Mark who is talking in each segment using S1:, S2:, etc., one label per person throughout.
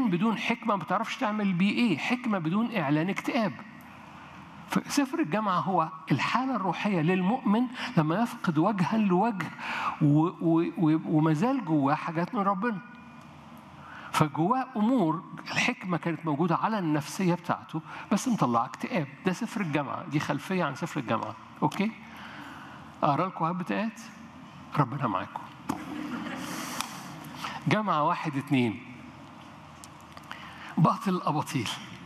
S1: علم بدون حكمة ما بتعرفش تعمل بيه إيه حكمة بدون إعلان اكتئاب سفر الجامعة هو الحالة الروحية للمؤمن لما يفقد وجها لوجه وما زال جواه حاجات من ربنا فجواه امور الحكمه كانت موجوده على النفسيه بتاعته بس مطلعه اكتئاب ده سفر الجامعه دي خلفيه عن سفر الجامعه اوكي اقرا لكم هبه ايات ربنا معاكم جامعه واحد اتنين باطل الاباطيل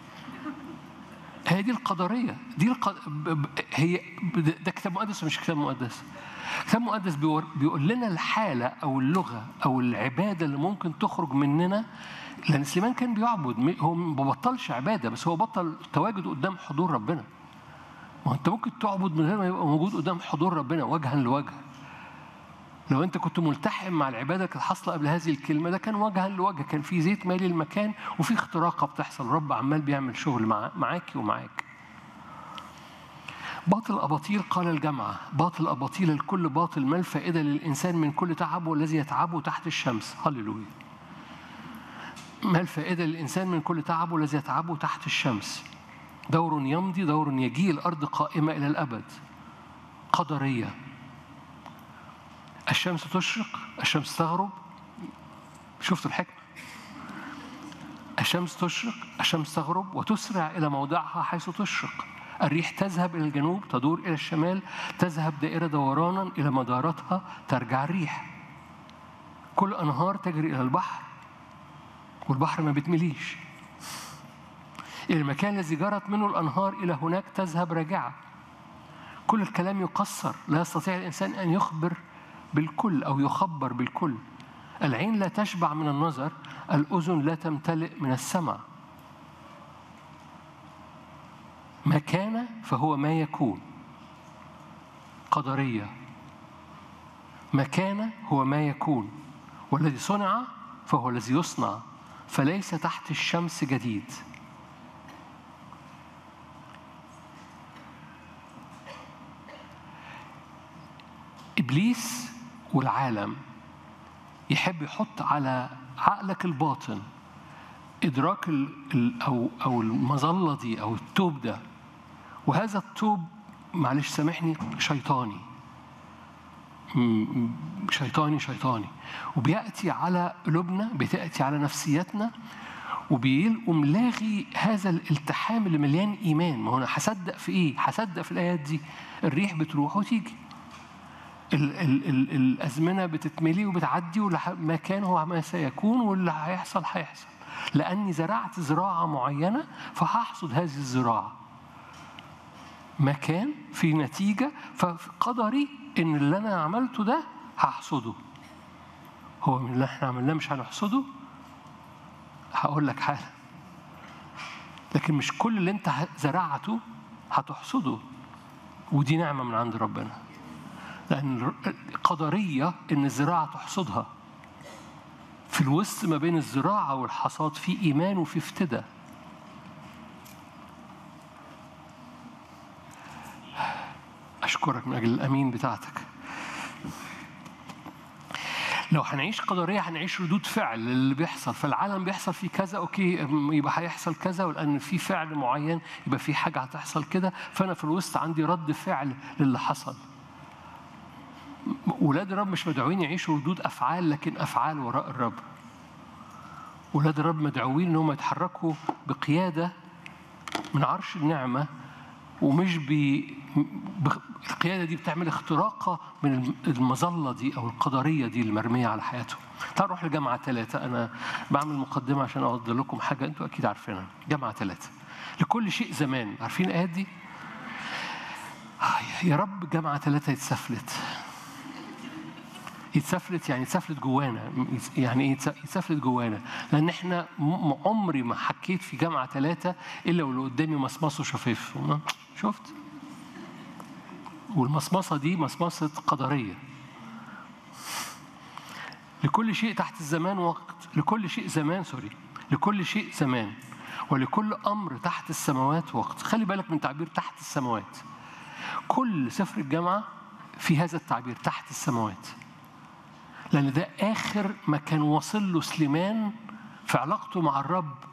S1: هي دي القدريه دي الق... هي ده كتاب مقدس مش كتاب مقدس كتاب مقدس بيقول لنا الحالة أو اللغة أو العبادة اللي ممكن تخرج مننا لأن سليمان كان بيعبد هو ما بطلش عبادة بس هو بطل تواجد قدام حضور ربنا ما أنت ممكن تعبد من غير ما يبقى موجود قدام حضور ربنا وجها لوجه لو أنت كنت ملتحم مع العبادة كانت حاصلة قبل هذه الكلمة ده كان وجها لوجه كان في زيت مالي المكان وفي اختراقة بتحصل رب عمال بيعمل شغل مع معاكي ومعاك باطل أباطيل قال الجامعة باطل أباطيل الكل باطل ما الفائدة للإنسان من كل تعبه الذي يتعبه تحت الشمس هللويا ما الفائدة للإنسان من كل تعبه الذي يتعبه تحت الشمس دور يمضي دور يجي الأرض قائمة إلى الأبد قدرية الشمس تشرق الشمس تغرب شفتوا الحكمة الشمس تشرق الشمس تغرب وتسرع إلى موضعها حيث تشرق الريح تذهب إلى الجنوب تدور إلى الشمال تذهب دائرة دورانا إلى مدارتها ترجع الريح كل أنهار تجري إلى البحر والبحر ما بتمليش إلى المكان الذي جرت منه الأنهار إلى هناك تذهب راجعة كل الكلام يقصر لا يستطيع الإنسان أن يخبر بالكل أو يخبر بالكل العين لا تشبع من النظر الأذن لا تمتلئ من السمع ما كان فهو ما يكون قدرية ما كان هو ما يكون والذي صنع فهو الذي يصنع فليس تحت الشمس جديد ابليس والعالم يحب يحط على عقلك الباطن ادراك ال او او المظله دي او التوب ده وهذا التوب معلش سامحني شيطاني شيطاني شيطاني وبياتي على قلوبنا بتاتي على نفسيتنا وبيقوم لاغي هذا الالتحام اللي مليان ايمان ما هو انا هصدق في ايه؟ هصدق في الايات دي الريح بتروح وتيجي ال ال ال الازمنه بتتملي وبتعدي وما كان هو ما سيكون واللي هيحصل هيحصل لاني زرعت زراعه معينه فهحصد هذه الزراعه مكان في نتيجة فقدري إن اللي أنا عملته ده هحصده هو من اللي احنا عملناه مش هنحصده هقول لك حاجة لكن مش كل اللي انت زرعته هتحصده ودي نعمة من عند ربنا لأن قدرية إن الزراعة تحصدها في الوسط ما بين الزراعة والحصاد في إيمان وفي افتداء أشكرك من أجل الأمين بتاعتك لو هنعيش قدرية هنعيش ردود فعل اللي بيحصل فالعالم بيحصل فيه كذا أوكي يبقى هيحصل كذا ولأن في فعل معين يبقى في حاجة هتحصل كده فأنا في الوسط عندي رد فعل للي حصل ولاد الرب مش مدعوين يعيشوا ردود أفعال لكن أفعال وراء الرب ولاد الرب مدعوين إنهم يتحركوا بقيادة من عرش النعمة ومش بي القيادة دي بتعمل اختراقة من المظلة دي أو القدرية دي المرمية على حياتهم تعالوا نروح لجامعة ثلاثة أنا بعمل مقدمة عشان أوضح لكم حاجة أنتوا أكيد عارفينها جامعة ثلاثة لكل شيء زمان عارفين الآيات دي؟ يا رب جامعة ثلاثة يتسفلت يتسفلت يعني يتسفلت جوانا يعني ايه يتسفلت جوانا لان احنا عمري ما حكيت في جامعه ثلاثه الا واللي قدامي مصمصه شفاف شفت والمصمصه دي مصمصه قدريه لكل شيء تحت الزمان وقت لكل شيء زمان سوري لكل شيء زمان ولكل امر تحت السماوات وقت خلي بالك من تعبير تحت السماوات كل سفر الجامعه في هذا التعبير تحت السماوات لأن ده آخر ما كان واصل له سليمان في في علاقته مع الرب